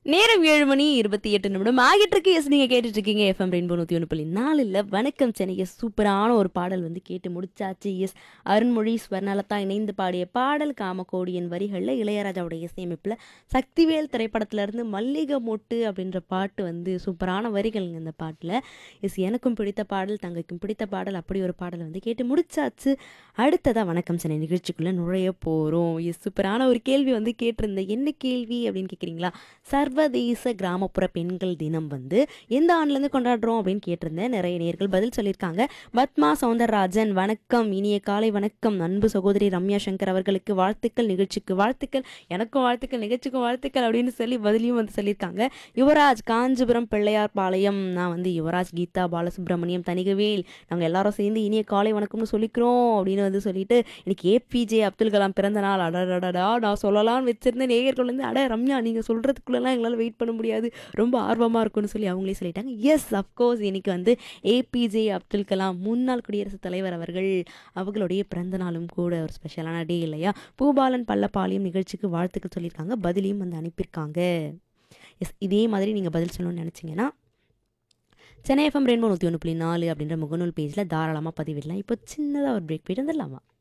நேரம் ஏழு மணி இருபத்தி எட்டு நிமிடம் ஆகிட்டு இருக்கு எஸ் நீங்க கேட்டுட்டு இருக்கீங்க எஃப்எம் ரெயின்போ நூத்தி ஒன்று புள்ளி நாலுல வணக்கம் சென்னை எஸ் சூப்பரான ஒரு பாடல் வந்து கேட்டு முடிச்சாச்சு எஸ் அருண்மொழி ஸ்வர்ணலதா இணைந்து பாடிய பாடல் காமகோடியின் வரிகளில் இளையராஜாவுடைய இசையமைப்பில் சக்திவேல் திரைப்படத்துல இருந்து மல்லிகை மொட்டு அப்படின்ற பாட்டு வந்து சூப்பரான வரிகள்ங்க இந்த பாட்டில் எஸ் எனக்கும் பிடித்த பாடல் தங்கைக்கும் பிடித்த பாடல் அப்படி ஒரு பாடல் வந்து கேட்டு முடிச்சாச்சு அடுத்ததாக வணக்கம் சென்னை நிகழ்ச்சிக்குள்ளே நுழைய போகிறோம் எஸ் சூப்பரான ஒரு கேள்வி வந்து கேட்டிருந்தேன் என்ன கேள்வி அப்படின்னு கேட்குறீங்களா சர்வதேச கிராமப்புற பெண்கள் தினம் வந்து எந்த ஆண்டுலேருந்து கொண்டாடுறோம் அப்படின்னு கேட்டிருந்தேன் நிறைய நேர்கள் பதில் சொல்லியிருக்காங்க பத்மா சௌந்தரராஜன் வணக்கம் இனிய காலை வணக்கம் அன்பு சகோதரி ரம்யா சங்கர் அவர்களுக்கு வாழ்த்துக்கள் நிகழ்ச்சிக்கு வாழ்த்துக்கள் எனக்கும் வாழ்த்துக்கள் நிகழ்ச்சிக்கும் வாழ்த்துக்கள் அப்படின்னு சொல்லி பதிலையும் வந்து சொல்லியிருக்காங்க யுவராஜ் காஞ்சிபுரம் பிள்ளையார் பாளையம் நான் வந்து யுவராஜ் கீதா பாலசுப்ரமணியம் தனிகவேல் நாங்கள் எல்லாரும் சேர்ந்து இனிய காலை வணக்கம்னு சொல்லிக்கிறோம் அப்படின்னு வந்து சொல்லிட்டு இன்னைக்கு ஏபிஜே அப்துல் கலாம் பிறந்த நாள் அடடடா நான் சொல்லலாம்னு வச்சிருந்த நேயர்கள் வந்து அட ரம்யா நீங்கள் சொல்கிறதுக்குள்ளெல்லாம் எங்களால் வெயிட் பண்ண முடியாது ரொம்ப ஆர்வமாக இருக்கும்னு சொல்லி அவங்களே சொல்லிட்டாங்க எஸ் அஃப்கோர்ஸ் இன்னைக்கு வந்து ஏபிஜே அப்துல் கலாம் முன்னாள் குடியரசுத் தலைவர் அவர்கள் அவர்களுடைய பிறந்த நாளும் கூட ஒரு ஸ்பெஷலான டே இல்லையா பூபாலன் பள்ளப்பாளையம் நிகழ்ச்சிக்கு வாழ்த்துக்கள் சொல்லியிருக்காங்க பதிலையும் வந்து அனுப்பியிருக்காங்க எஸ் இதே மாதிரி நீங்கள் பதில் சொல்லணும்னு நினச்சிங்கன்னா சென்னை எஃப்எம் ரெயின்போ நூற்றி ஒன்று புள்ளி நாலு அப்படின்ற முகநூல் பேஜில் தாராளமாக பதிவிடலாம் இப்போ சின்னதாக ஒரு பிரேக் போயிட்டு வந்துடலாமா